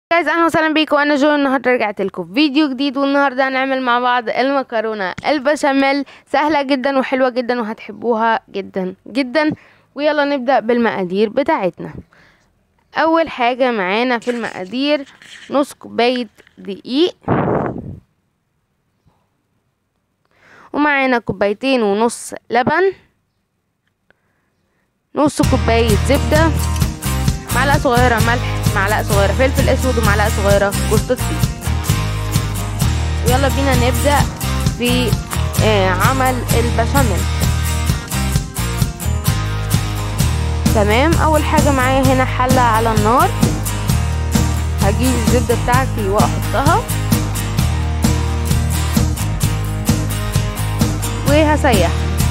جايز اهلا وسهلا بيكم انا جو النهارده رجعت لكم فيديو جديد والنهارده هنعمل مع بعض المكرونه البشاميل سهله جدا وحلوه جدا وهتحبوها جدا جدا ويلا نبدا بالمقادير بتاعتنا اول حاجه معانا في المقادير نص كوبايه دقيق ومعانا كوبايتين ونص لبن نص كوبايه زبده معلقه صغيره ملح معلقه صغيره فلفل اسود ومعلقه صغيره جوز الطيب يلا بينا نبدا في آه عمل البشاميل تمام اول حاجه معايا هنا حله على النار هجيب الزبده بتاعتي واحطها وهسيح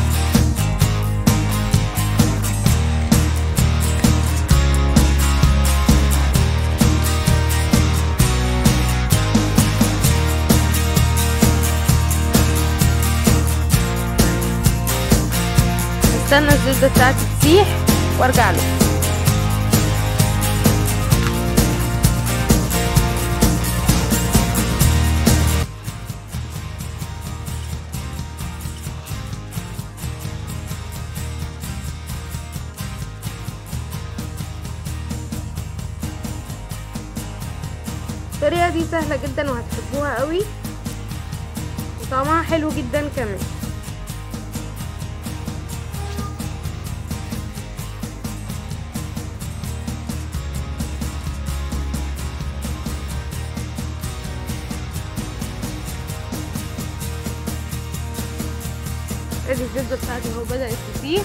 استنى الزبدة بتاعتي تسيح وارجع له الطريقة دي سهلة جدا وهتحبوها قوي وطعمها حلو جدا كمان ادي الزبدة بتاعتي اهو بدأت تسيح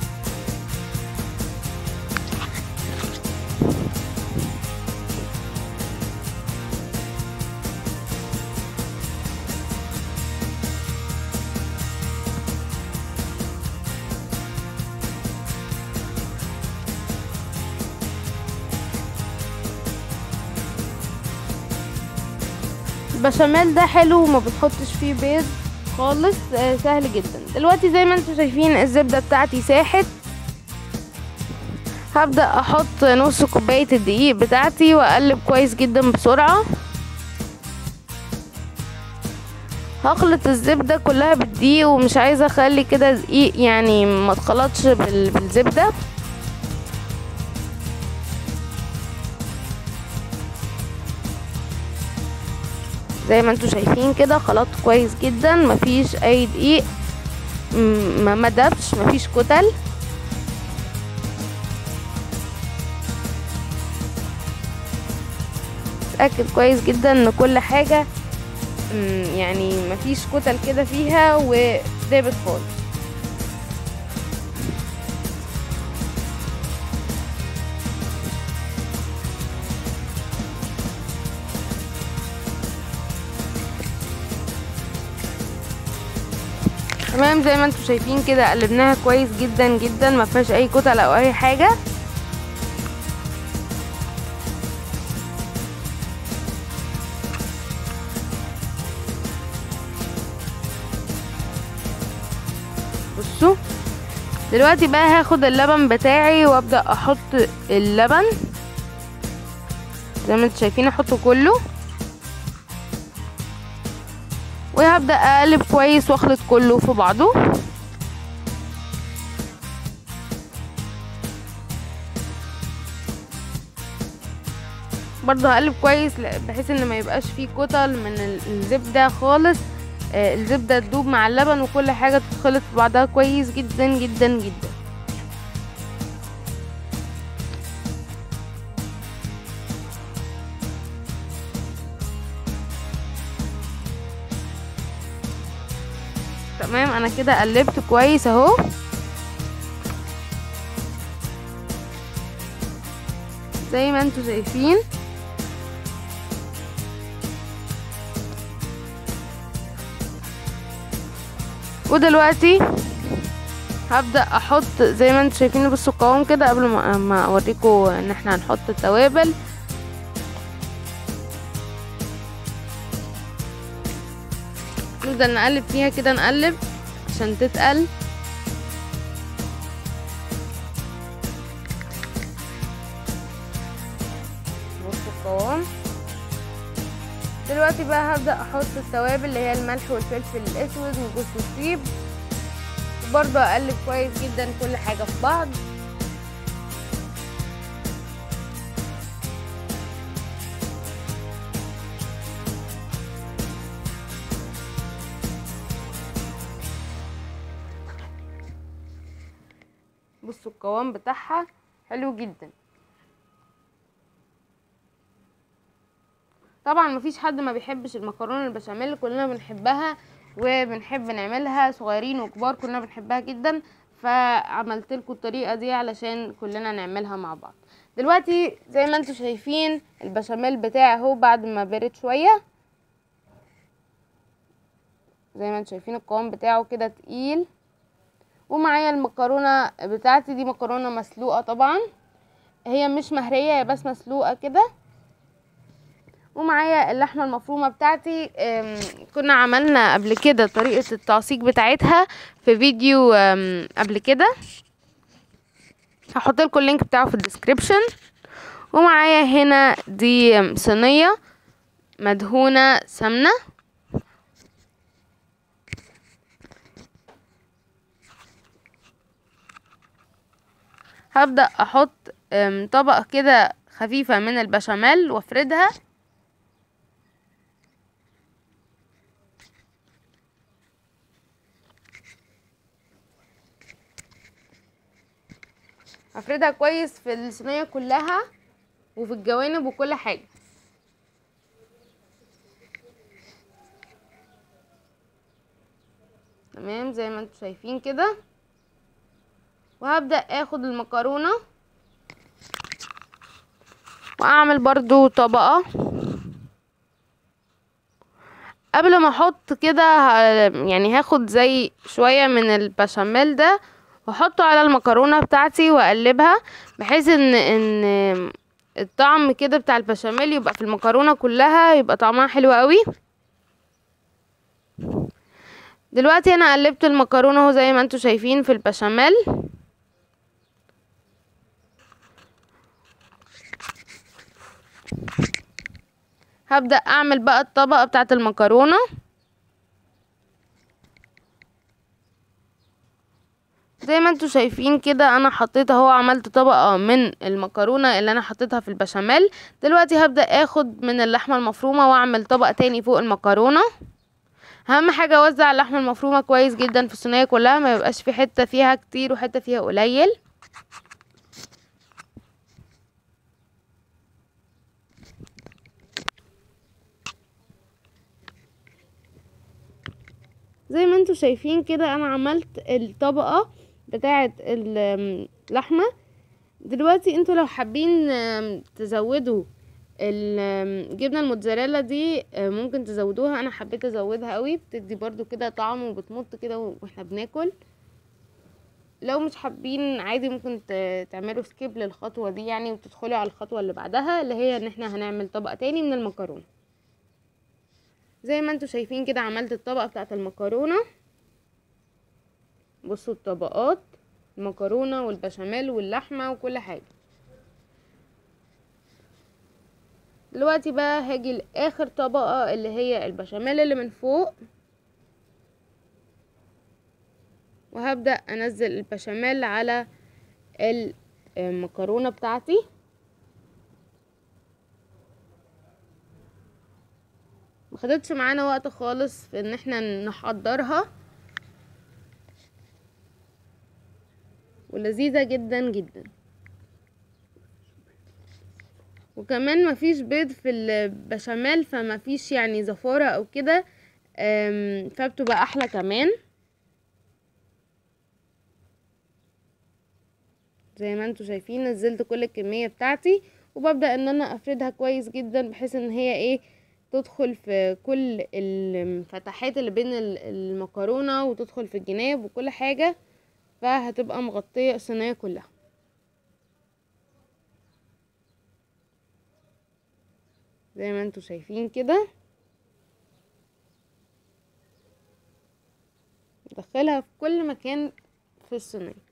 البشاميل ده حلو وما بتحطش فيه بيض خالص آه سهل جدا دلوقتي زي ما انتم شايفين الزبدة بتاعتي ساحت هبدأ احط نص كوباية الدقيق بتاعتي واقلب كويس جدا بسرعة هخلط الزبدة كلها بالدقيق ومش عايزة اخلي كده دقيق يعني ما تخلطش بالزبدة زي ما انتم شايفين كده خلطت كويس جدا مفيش اي دقيق ما مدبش مفيش كتل اتاكد كويس جدا ان كل حاجه يعني مفيش كتل كده فيها ودابت خالص تمام زي ما انتم شايفين كده قلبناها كويس جدا جدا ما فيهاش اي كتل او اي حاجه بصوا دلوقتي بقى هاخد اللبن بتاعي وابدا احط اللبن زي ما انتم شايفين احطه كله وهبدأ اقلب كويس واخلط كله في بعضه برضه هقلب كويس بحيث ان ما يبقاش فيه كتل من الزبدة خالص الزبدة تدوب مع اللبن وكل حاجة تتخلط في بعضها كويس جدا جدا جدا تمام انا كده قلبت كويس اهو زي ما انتوا شايفين ودلوقتي هبدأ احط زي ما انتوا شايفين بصوا القوام كده قبل ما اوريكم ان احنا هنحط التوابل نفضل نقلب فيها كده نقلب عشان تتقل بصوا القوام دلوقتي بقى هبدأ احط التوابل اللي هي الملح والفلفل الاسود وجوز الطيب وبرضه اقلب كويس جدا كل حاجة في بعض بصوا القوام بتاعها حلو جدا طبعا مفيش حد ما بيحبش المكرونه البشاميل كلنا بنحبها وبنحب نعملها صغيرين وكبار كلنا بنحبها جدا فعملت لكم الطريقه دي علشان كلنا نعملها مع بعض دلوقتي زي ما انتم شايفين البشاميل بتاعي اهو بعد ما برد شويه زي ما انتم شايفين القوام بتاعه كده تقيل ومعايا المكرونه بتاعتي دي مكرونه مسلوقه طبعا هي مش مهريه هي بس مسلوقه كده ومعايا اللحمه المفرومه بتاعتي كنا عملنا قبل كده طريقه التعصيق بتاعتها في فيديو قبل كده هحط لكم اللينك بتاعه في الديسكريبشن ومعايا هنا دي صينيه مدهونه سمنه هبدأ احط طبقة كده خفيفة من البشاميل وافردها افردها كويس في الصينية كلها وفي الجوانب وكل حاجة تمام زي ما انتم شايفين كده وهبدأ اخد المكرونة واعمل برضو طبقة قبل ما احط كده يعني هاخد زي شوية من البشاميل ده واحطه على المكرونة بتاعتي واقلبها بحيث ان ان الطعم كده بتاع البشاميل يبقى في المكرونة كلها يبقى طعمها حلو قوي دلوقتي انا قلبت المكرونة اهو زي ما انتوا شايفين في البشاميل هبدأ اعمل بقى الطبقة بتاعت المكرونة زي ما انتوا شايفين كده انا حطيت اهو عملت طبقة من المكرونة اللي انا حطيتها في البشاميل دلوقتي هبدأ اخد من اللحمة المفرومة واعمل طبقة تاني فوق المكرونة اهم حاجة اوزع اللحمة المفرومة كويس جدا في الصينية كلها ما يبقاش في حتة فيها كتير وحتة فيها قليل زي ما انتوا شايفين كده انا عملت الطبقة بتاعة اللحمة دلوقتي انتوا لو حابين تزودوا الجبنة الموتزاريلا دي ممكن تزودوها انا حبيت ازودها قوي بتدي برضو كده طعم وبتمط كده واحنا بناكل لو مش حابين عادي ممكن تعملوا سكيب للخطوة دي يعني وتدخلوا على الخطوة اللي بعدها اللي هي ان احنا هنعمل طبقة تاني من المكرونة زي ما انتوا شايفين كده عملت الطبقة بتاعت المكرونة بصوا الطبقات المكرونة والبشاميل واللحمة وكل حاجة دلوقتي بقى هاجي لاخر طبقة اللي هي البشاميل اللي من فوق وهبدأ انزل البشاميل على المكرونة بتاعتي مخدتش معانا وقت خالص في ان احنا نحضرها ولذيذة جدا جدا وكمان مفيش بيض في البشاميل فمفيش يعني زفارة او كده فبتبقى احلى كمان زي ما انتوا شايفين نزلت كل الكمية بتاعتي وببدأ ان انا افردها كويس جدا بحيث ان هي ايه تدخل في كل الفتحات اللي بين المكرونة وتدخل في الجناب وكل حاجة فهتبقى مغطية الصينية كلها زي ما انتوا شايفين كده ندخلها في كل مكان في الصينية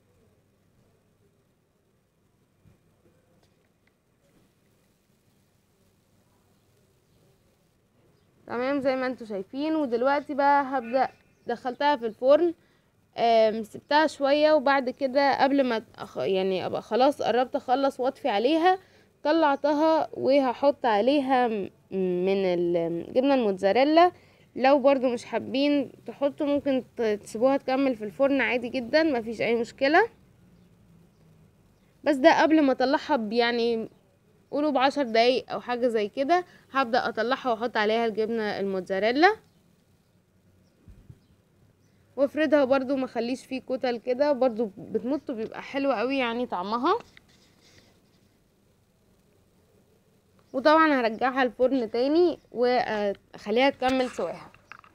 تمام زي ما انتوا شايفين ودلوقتي بقى هبدأ دخلتها في الفرن آم، سبتها شوية وبعد كده قبل ما أخ... يعني ابقى خلاص قربت اخلص واطفي عليها طلعتها وهحط عليها م- من الجبنة الموتزاريلا لو برضو مش حابين تحطوا ممكن ت- تسيبوها تكمل في الفرن عادي جدا مفيش اي مشكلة بس ده قبل ما اطلعها ب- يعني قولوا بعشر دقايق او حاجة زي كده هبدأ اطلعها واحط عليها الجبنة الموتزاريلا وافردها برضو ما خليش فيه كتل كده برضو بتمط بيبقى حلو قوي يعني طعمها وطبعا هرجعها الفرن تاني واخليها تكمل سواها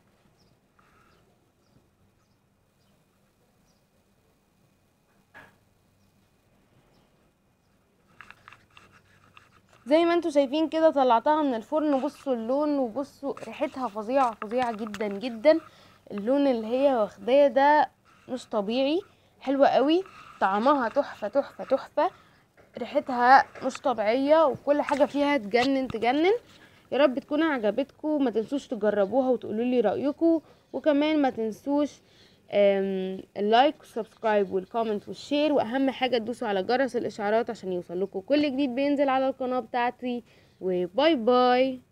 زي ما انتوا شايفين كده طلعتها من الفرن بصوا اللون وبصوا ريحتها فظيعة فظيعة جدا جدا اللون اللي هي واخداه ده مش طبيعي حلوة قوي طعمها تحفة تحفة تحفة ريحتها مش طبيعية وكل حاجة فيها تجنن تجنن يا رب تكون عجبتكم ما تنسوش تجربوها وتقولوا لي رأيكم وكمان ما تنسوش آم، اللايك والسبسكرايب والكومنت والشير واهم حاجة تدوسوا على جرس الاشعارات عشان يوصلكوا كل جديد بينزل على القناة بتاعتي وباي باي